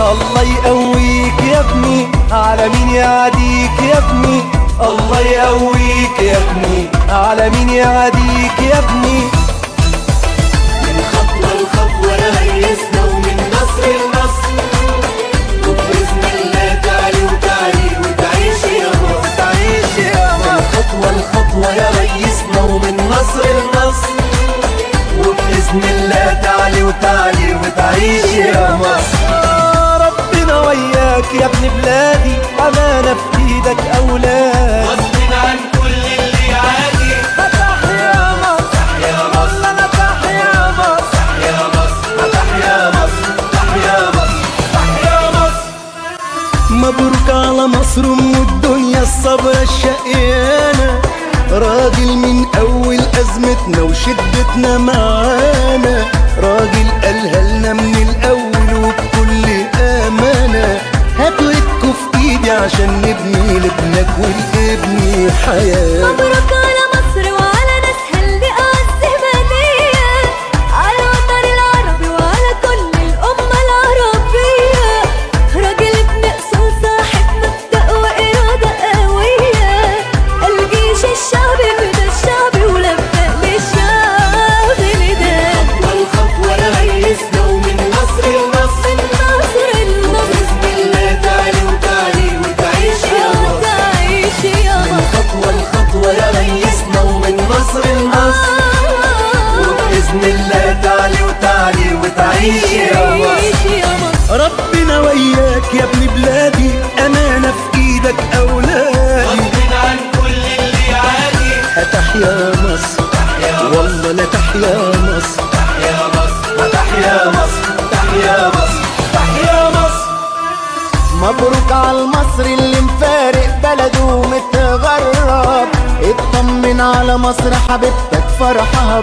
الله يقويك يا ابني على مين يعديك يا ابني الله يقويك يا ابني على مين يعديك يا ابني من خطوة لخطوة ريسنا ومن نصر لنصر وبإذن الله تعلي وتعلي وتعيش يا مصر تعيش يا من خطوة لخطوة يا ريسنا ومن نصر لنصر وبإذن الله تعلي وتعلي وتعيش يا مصر ربنا وياك يا ابن بلادي أمانة في إيدك أولاد غصب عن كل اللي يعادي فتح يا مصر يا مصر أنا تحيا مصر يا مصر تحيا مصر تحيا مصر تحيا مصر مبروك على مصر ام الدنيا الصبر الشقيانة راجل من اول ازمتنا وشدتنا معانا راجل قالها لنا من الاول وبكل امانة هاتوا ايدكوا في ايدي عشان نبني لابنك والابني حياة مبروك على مصر وعلى ناسها اللي أعز هدية على وطن العربي وعلى كل الأمة العربية راجل ابن أصول صاحب مبدأ وإرادة قوية الجيش الشعبي فدا الشعبي ولبى للشعب نداء خطوة لخطوة ريسنا ومن نصر لنصر النصر النصر بإذن الله تعلي وتعلي وتعيش يا مصر تعيش يا من مصر خطوة لخطوة يا ريسنا ومن نصر لنصر وبإذن الله تعلي وتعلي وتعيش يا مصر تعيش يا مصر ربنا وياك يا ابن بلادي امانة في ايدك اولادي غصب عن كل اللي يعادي هتحيا مصر والله لا تحيا مصر تحيا مصر تحيا مصر تحيا مصر تحيا مصر مبروك على المصري اللي مفارق بلده ومتغرب اطمن على مصر حبيبتك فرحها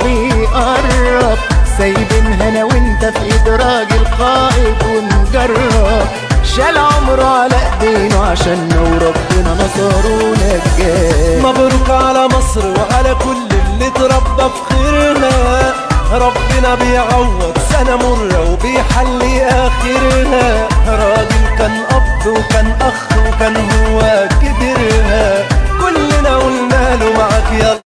بيقرب سايبين هنا وانت في ايد راجل قائد ومجرب شال عمره على ايدينه عشان وربنا نصره ونجاه مبروك على مصر وعلى كل اللي اتربى في خيرنا ربنا بيعوض سنة مرة وبيحلي آخرها راجل كان أب وكان أخ وكان هو كبرها كلنا قلنا له معاك يلا